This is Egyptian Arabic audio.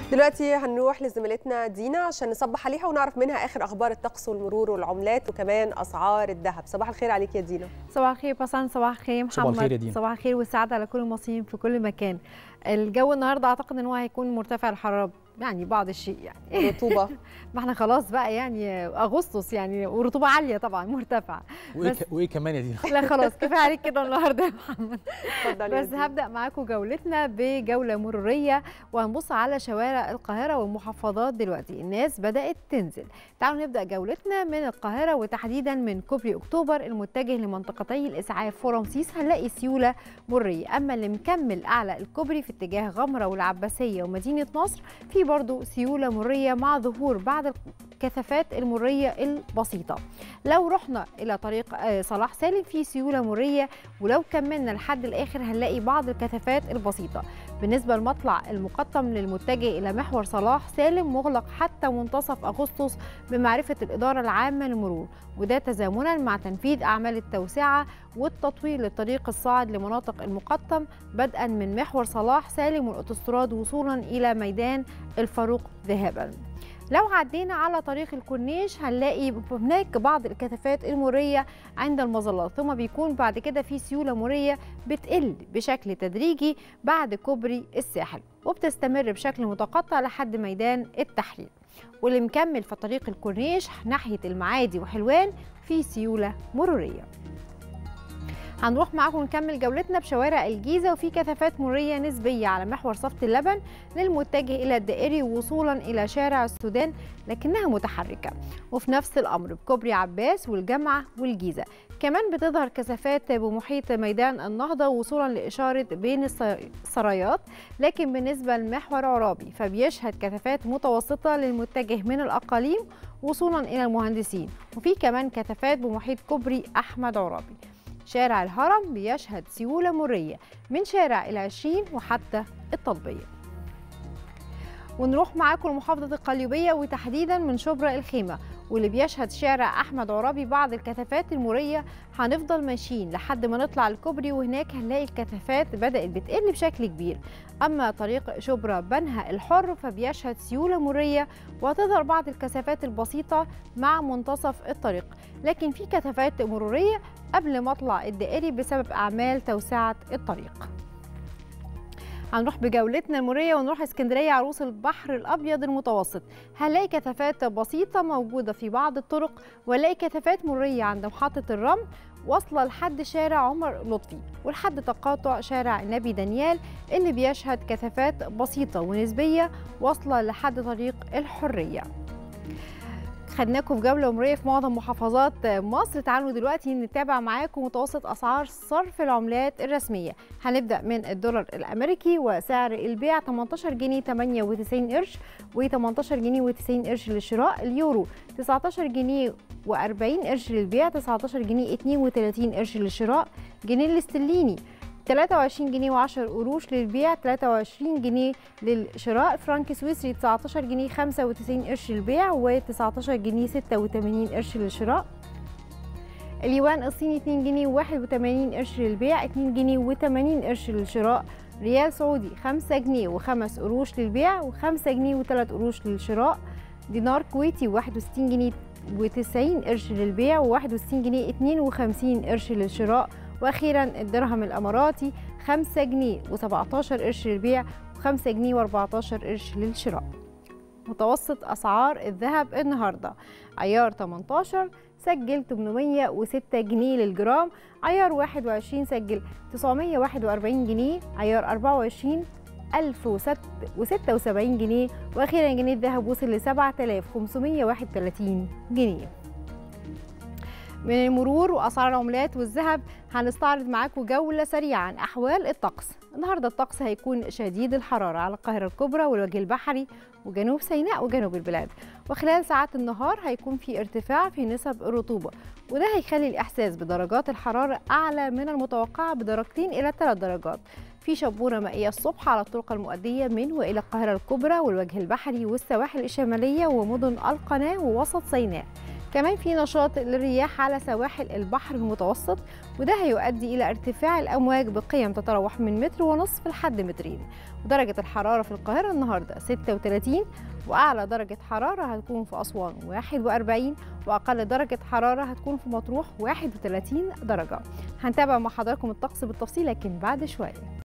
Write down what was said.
دلوقتي هنروح لزميلتنا دينا عشان نصبح عليها ونعرف منها اخر اخبار الطقس والمرور والعملات وكمان اسعار الذهب صباح الخير عليك يا دينا صباح الخير بسان صباح الخير محمد صباح الخير يا دينا. صباح الخير والسعاده على كل المصريين في كل مكان الجو النهارده اعتقد ان هو هيكون مرتفع الحراره يعني بعض الشيء يعني رطوبه ما احنا خلاص بقى يعني اغسطس يعني ورطوبه عاليه طبعا مرتفعه وايه بس- ك- وايه كمان يا دينا لا خلاص كفايه عليك كده النهارده يا محمد اتفضلي يا بس دينا. هبدا معاكم جولتنا بجوله مروريه وهنبص على شوارع القاهره والمحافظات دلوقتي الناس بدات تنزل تعالوا نبدا جولتنا من القاهره وتحديدا من كوبري اكتوبر المتجه لمنطقتي الاسعاف ورمسيس هنلاقي سيوله مريه اما اللي مكمل اعلى الكوبري في اتجاه غمره والعباسيه ومدينه نصر في برضو سيوله مريه مع ظهور بعض الكثافات المريه البسيطه لو رحنا الى طريق آه، صلاح سالم في سيوله مريه ولو كملنا لحد الاخر هنلاقي بعض الكثافات البسيطه بالنسبه لمطلع المقطم للمتجه الى محور صلاح سالم مغلق حتى منتصف اغسطس بمعرفه الاداره العامه للمرور وده تزامنا مع تنفيذ اعمال التوسعه والتطوير للطريق الصاعد لمناطق المقطم بدءا من محور صلاح سالم والاوتوستراد وصولا الى ميدان الفاروق ذهابا لو عدينا على طريق الكورنيش هنلاقي هناك بعض الكثافات المريه عند المظلات ثم بيكون بعد كده في سيوله مريه بتقل بشكل تدريجي بعد كوبري الساحل وبتستمر بشكل متقطع لحد ميدان التحرير واللي مكمل في طريق الكورنيش ناحيه المعادي وحلوان في سيوله مروريه هنروح معاكم نكمل جولتنا بشوارع الجيزة وفي كثافات مرية نسبية على محور صفت اللبن للمتجه إلى الدائري وصولا إلى شارع السودان لكنها متحركة وفي نفس الأمر بكوبري عباس والجامعة والجيزة كمان بتظهر كثافات بمحيط ميدان النهضة وصولا لإشارة بين الس- السرايات لكن بالنسبة لمحور عرابي فبيشهد كثافات متوسطة للمتجه من الأقاليم وصولا إلى المهندسين وفي كمان كثافات بمحيط كوبري أحمد عرابي شارع الهرم بيشهد سيولة مرية من شارع العشرين وحتى الطلبية ونروح معاكم لمحافظة القليوبية وتحديدا من شبرا الخيمة واللي بيشهد شارع أحمد عرابي بعض الكثافات المرية هنفضل ماشيين لحد ما نطلع الكوبري وهناك هنلاقي الكثافات بدأت بتقل بشكل كبير أما طريق شبرا بنها الحر فبيشهد سيولة مرية وتظهر بعض الكثافات البسيطة مع منتصف الطريق لكن في كثافات مرورية قبل مطلع الدائري بسبب أعمال توسعة الطريق هنروح بجولتنا المرية ونروح اسكندرية عروس البحر الأبيض المتوسط هنلاقي كثافات بسيطة موجودة في بعض الطرق ونلاقي كثافات مرية عند محطة الرمل واصلة لحد شارع عمر لطفي ولحد تقاطع شارع النبي دانيال اللي بيشهد كثافات بسيطة ونسبية واصلة لحد طريق الحرية خدناكم في جوله مريه في معظم محافظات مصر تعالوا دلوقتي نتابع معاكم متوسط اسعار صرف العملات الرسميه هنبدا من الدولار الامريكي وسعر البيع 18 جنيه 98 قرش و18 جنيه و90 قرش للشراء اليورو 19 جنيه و40 قرش للبيع 19 جنيه 32 قرش للشراء جنيه الاسترليني 23 جنيه و10 قروش للبيع 23 جنيه للشراء فرنك سويسري 19 جنيه 95 قرش للبيع و19 جنيه 86 قرش للشراء اليوان الصيني 2 جنيه و81 قرش للبيع 2 جنيه و80 قرش للشراء ريال سعودي 5 جنيه و5 قروش للبيع و5 جنيه و3 قروش للشراء دينار كويتي 61 جنيه و90 قرش للبيع و61 جنيه 52 قرش للشراء واخيرا الدرهم الاماراتي 5 جنيه و17 قرش للبيع و5 جنيه و14 قرش للشراء متوسط اسعار الذهب النهارده عيار 18 سجل 806 جنيه للجرام عيار 21 سجل 941 جنيه عيار 24 1076 جنيه واخيرا جنيه الذهب وصل ل 7531 جنيه من المرور واسعار العملات والذهب هنستعرض معاكم جوله سريعه عن احوال الطقس النهارده الطقس هيكون شديد الحراره على القاهره الكبرى والوجه البحري وجنوب سيناء وجنوب البلاد وخلال ساعات النهار هيكون في ارتفاع في نسب الرطوبه وده هيخلي الاحساس بدرجات الحراره اعلى من المتوقعه بدرجتين الى ثلاث درجات في شبوره مائيه الصبح على الطرق المؤديه من والى القاهره الكبرى والوجه البحري والسواحل الشماليه ومدن القناه ووسط سيناء كمان في نشاط للرياح على سواحل البحر المتوسط وده هيؤدي إلى ارتفاع الأمواج بقيم تتراوح من متر ونصف لحد مترين ودرجة الحرارة في القاهرة النهاردة 36 وأعلى درجة حرارة هتكون في أسوان 41 وأقل درجة حرارة هتكون في مطروح 31 درجة هنتابع مع حضراتكم الطقس بالتفصيل لكن بعد شوية